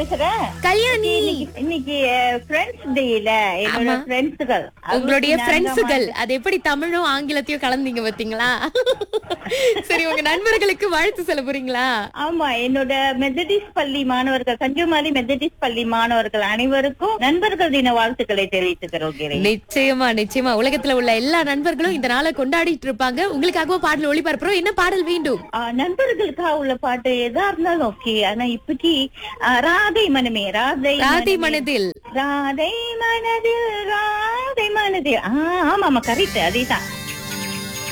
பேசுறேன் கல்யாணி இன்னைக்கு- இன்னைக்கு ஃப்ரெண்ட்ஸ் டேல என்னோட ஆமா. ஃப்ரெண்ட்ஸுகள் உங்களுடைய ஃப்ரெண்ட்ஸுகள் அது எப்படி தமிழும் ஆங்கிலத்தையும் கலந்தீங்க பாத்தீங்களா சரி உங்க நண்பர்களுக்கு வாழ்த்து சொல்ல போறீங்களா ஆமா என்னோட மெத்தடிஸ் பள்ளி மாணவர்கள் கன்னியாகுமரி மெத்தடிஸ் பள்ளி மாணவர்கள் அனைவருக்கும் நண்பர்கள் தின வாழ்த்துக்களை தெரிவித்துக்கிறோம் கிரி. நிச்சயமா நிச்சயமா உலகத்துல உள்ள எல்லா நண்பர்களும் இந்த நாளை கொண்டாடிட்டு இருப்பாங்க உங்களுக்காகவும் பாடல் ஒளிபரப்புறோம் என்ன பாடல் வேண்டும் ஆ, நண்பர்களுக்காக உள்ள பாட்டு எதா இருந்தாலும் ஓகே ஆனா இப்படி ஆ, ராதை மனமே ராதை ராதை மனமே. மனதில் ராதை மனதில் ராதை மனதில் ஆ, ஆமா ஆமா கரெக்ட் அதேதான்